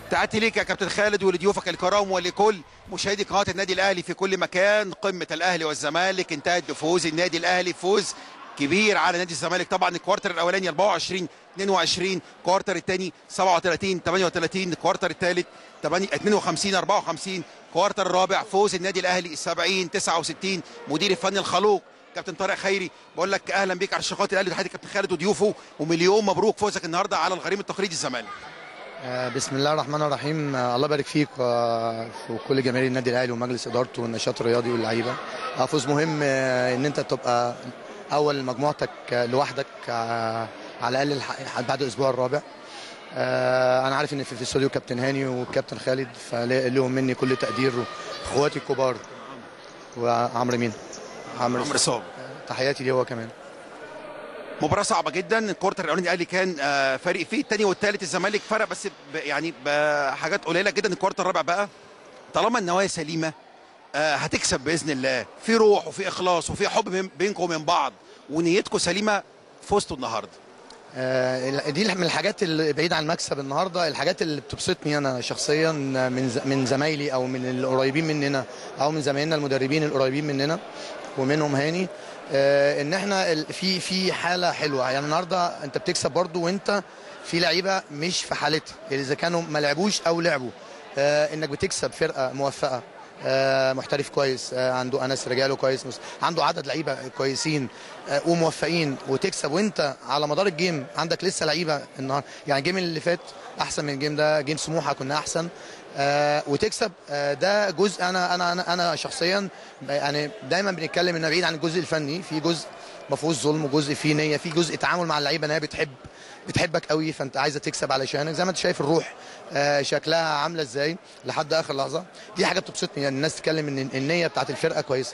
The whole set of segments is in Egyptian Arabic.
تحياتي ليك يا كابتن خالد ولضيوفك الكرام ولكل مشاهدي قناه النادي الاهلي في كل مكان قمه الاهلي والزمالك انتهت بفوز النادي الاهلي فوز كبير على نادي الزمالك طبعا الكوارتر الاولاني 24 22 الكوارتر الثاني 37 38 الكوارتر الثالث 52 54 الكوارتر الرابع فوز النادي الاهلي 70 69 مدير الفني الخلوق كابتن طارق خيري بقول لك اهلا بيك على شقات الاهلي تحياتي كابتن خالد وضيوفه ومليون مبروك فوزك النهارده على الغريم التقليدي الزمالك آه، بسم الله الرحمن الرحيم آه، الله يبارك فيك آه، وكل جماهير النادي الاهلي ومجلس ادارته والنشاط الرياضي واللعيبه آه، فوز مهم آه، ان انت تبقى اول مجموعتك آه، لوحدك آه، على الاقل الح- بعد الاسبوع الرابع آه، انا عارف ان في في الاستوديو كابتن هاني والكابتن خالد فلهم مني كل تقدير اخواتي الكبار وعمرو مين عمرو عمرو صابر تحياتي ليه هو كمان مباراة صعبة جدا الكورتر الاولاني الاهلي كان آه، فارق فيه الثاني والثالث الزمالك فرق بس ب- يعني بحاجات قليلة جدا الكورتر الرابع بقى طالما النوايا سليمة آه، هتكسب باذن الله في روح وفي اخلاص وفي حب بين- بينكم وبين بعض ونيتكم سليمة فزتوا النهارده آه، دي من الحاجات اللي بعيد عن المكسب النهارده الحاجات اللي بتبسطني انا شخصيا من ز- من زمايلي او من القريبين مننا او من زمايلنا المدربين القريبين مننا ومنهم هاني آه، ان احنا ال- في في حاله حلوه يعني النهارده انت بتكسب برضو وانت في لعيبه مش في حالتها اذا كانوا ما لعبوش او لعبوا آه، انك بتكسب فرقه موفقه آه، محترف كويس آه، عنده انس رجاله كويس مس- عنده عدد لعيبه كويسين آه، وموفقين وتكسب وانت على مدار الجيم عندك لسه لعيبه النهارده يعني الجيم اللي فات احسن من الجيم ده جيم سموحه كنا احسن آه، وتكسب آه، ده جزء انا انا انا انا شخصيا يعني دايما بنتكلم ان بعيد عن الجزء الفني في جزء ما فيهوش ظلم وجزء فيه نيه في جزء تعامل مع اللعيبه ان هي بتحب بتحبك قوي فانت عايزه تكسب علشانك زي ما انت شايف الروح آه، شكلها عامله ازاي لحد اخر لحظه دي حاجه بتبسطني يعني الناس تتكلم ان النيه بتاعت الفرقه كويسه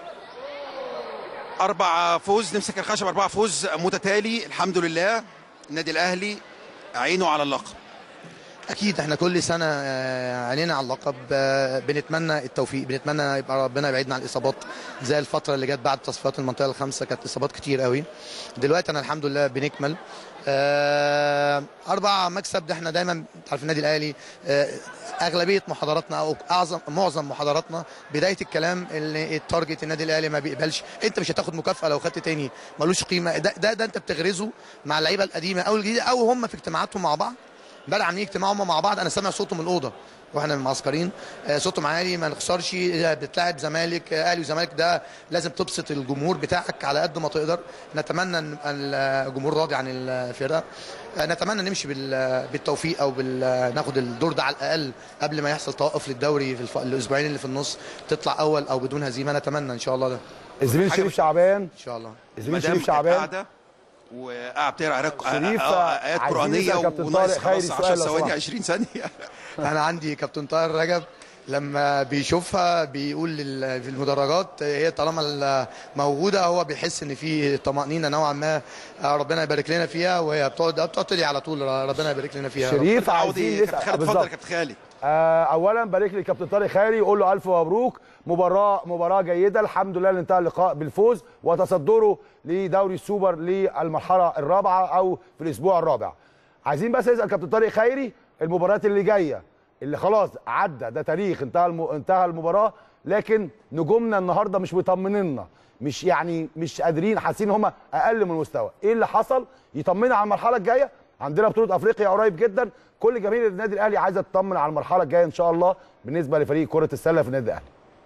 أربع فوز نمسك الخشب أربعة فوز متتالي الحمد لله النادي الأهلي عينه على اللقب اكيد احنا كل سنه آه، عينينا على اللقب آه، بنتمنى التوفيق بنتمنى يبقى ربنا يبعدنا عن الاصابات زي الفتره اللي جت بعد تصفيات المنطقه الخامسه كانت اصابات كتير قوي دلوقتي انا الحمد لله بنكمل آه، اربع مكسب ده احنا دايما عارف النادي الاهلي آه، اغلبيه محاضراتنا او اعظم معظم محاضراتنا بدايه الكلام اللي التارجت النادي الاهلي ما بيقبلش انت مش هتاخد مكافاه لو خدت تاني ملوش قيمه ده ده, ده انت بتغرزه مع اللعيبه القديمه او الجديده او هم في اجتماعاتهم مع بعض امبارح عاملين اجتماع هم مع بعض انا سامع صوتهم من الاوضه واحنا معسكرين آه، صوتهم عالي ما نخسرش آه، بتلاعب زمالك آه، اهلي وزمالك ده لازم تبسط الجمهور بتاعك على قد ما تقدر نتمنى ان الجمهور راضي عن الفرقه آه، نتمنى نمشي بال- بالتوفيق او بال- ناخد الدور ده على الاقل قبل ما يحصل توقف للدوري في الف- الاسبوعين اللي في النص تطلع اول او بدون هزيمه نتمنى ان شاء الله ده الزميل حاجة شريف مش- شعبان ان شاء الله الزميل مدام شريف كانت شعبان قاعدة وقاعد بتقرا آيات- شريف، آه، آه، ايات عايزين قرانيه نسأل كابتن وناقص طارق خيري خلاص سؤال 10 لو ثواني سمحت. 20 ثانيه انا عندي كابتن طاهر رجب لما بيشوفها بيقول لل- في المدرجات هي طالما ال- موجوده هو بيحس ان في طمانينه نوعا ما آه، ربنا يبارك لنا فيها وهي بتقعد بتقعد تدعي على طول ربنا يبارك لنا فيها شريف عودي عايزين كابتن نسال خالد اتفضل بالظبط يا كابتن خالد آه، اولا بارك لي كابتن طارق خيري وقول له الف مبروك مباراه مباراه جيده الحمد لله اللي انتهى اللقاء بالفوز وتصدره لدوري السوبر للمرحله الرابعه او في الاسبوع الرابع عايزين بس نسال كابتن طارق خيري المباريات اللي جايه اللي خلاص عدى ده تاريخ انتهى الم... انتهى المباراه لكن نجومنا النهارده مش مطمنينا مش يعني مش قادرين حاسين ان هم اقل من المستوى ايه اللي حصل يطمنا على المرحله الجايه عندنا بطوله افريقيا قريب جدا كل جماهير النادي الاهلي عايزه تطمن على المرحله الجايه ان شاء الله بالنسبه لفريق كره السله في النادي الاهلي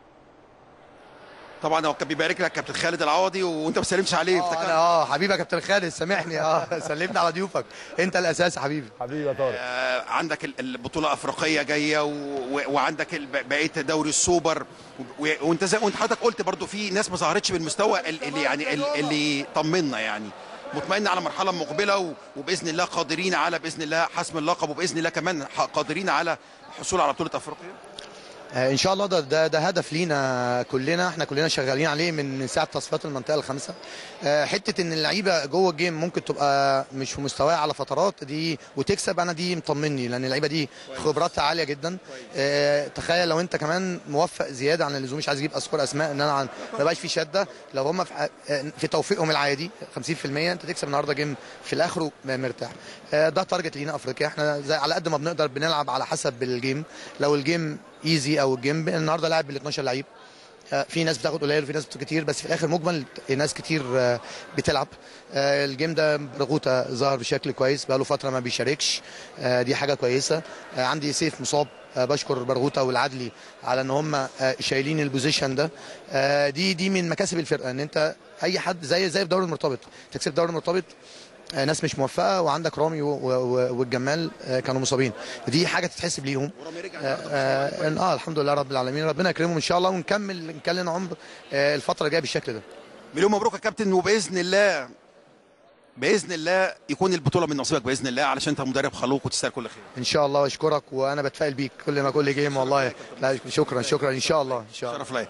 طبعا هو كان بيبارك لك كابتن خالد العوضي وانت ما بسلمش عليه اه افتكرت أنا- اه حبيبي يا كابتن خالد سامحني اه سلمنا على ضيوفك انت الاساس يا حبيبي حبيبي يا طارق آه، عندك ال- البطوله الافريقيه جايه و... و... وعندك ال- بقيه دوري السوبر و... وانت زي وانت حضرتك قلت برضو في ناس ما ظهرتش بالمستوى ال- اللي يعني ال- اللي طمنا يعني مطمئن على مرحله مقبله و... وباذن الله قادرين على باذن الله حسم اللقب وباذن الله كمان ح- قادرين على الحصول على بطوله افريقيا آه، ان شاء الله ده ده, ده هدف لينا كلنا احنا كلنا شغالين عليه من من ساعه تصفيات المنطقه الخامسه آه، حته ان اللعيبه جوه الجيم ممكن تبقى مش في مستواها على فترات دي وتكسب انا دي مطمني لان اللعيبه دي خبراتها عاليه جدا آه، تخيل لو انت كمان موفق زياده عن اللزوم مش عايز اجيب اذكر اسماء ان انا عن ما بقاش في شده لو هم في, آه، في توفيقهم العادي 50% انت تكسب النهارده جيم في الاخر مرتاح آه، ده تارجت لينا افريقيا احنا زي على قد ما بنقدر بنلعب على حسب الجيم لو الجيم ايزي او الجيم النهارده لاعب بال 12 لعيب آه، في ناس بتاخد قليل وفي ناس بتاخد كتير بس في الاخر مجمل ناس كتير آه، بتلعب آه، الجيم ده رغوته ظهر بشكل كويس بقاله فتره ما بيشاركش آه، دي حاجه كويسه آه، عندي سيف مصاب آه، بشكر برغوته والعدلي على ان هم آه، شايلين البوزيشن ده آه، دي دي من مكاسب الفرقه ان انت اي حد زي زي في دوري المرتبط تكسب الدوري المرتبط آه، ناس مش موفقه وعندك رامي و- و- والجمال آه، كانوا مصابين دي حاجه تتحسب ليهم آه, آه, اه الحمد لله رب العالمين ربنا يكرمهم ان شاء الله ونكمل نكلم عمر آه الفتره الجايه بالشكل ده مليون مبروك يا كابتن وباذن الله باذن الله يكون البطوله من نصيبك باذن الله علشان انت مدرب خلوق وتستاهل كل خير ان شاء الله واشكرك وانا بتفائل بيك كل ما كل جيم والله لا شكرا شكرا ان شاء الله ان شاء الله شرف ليا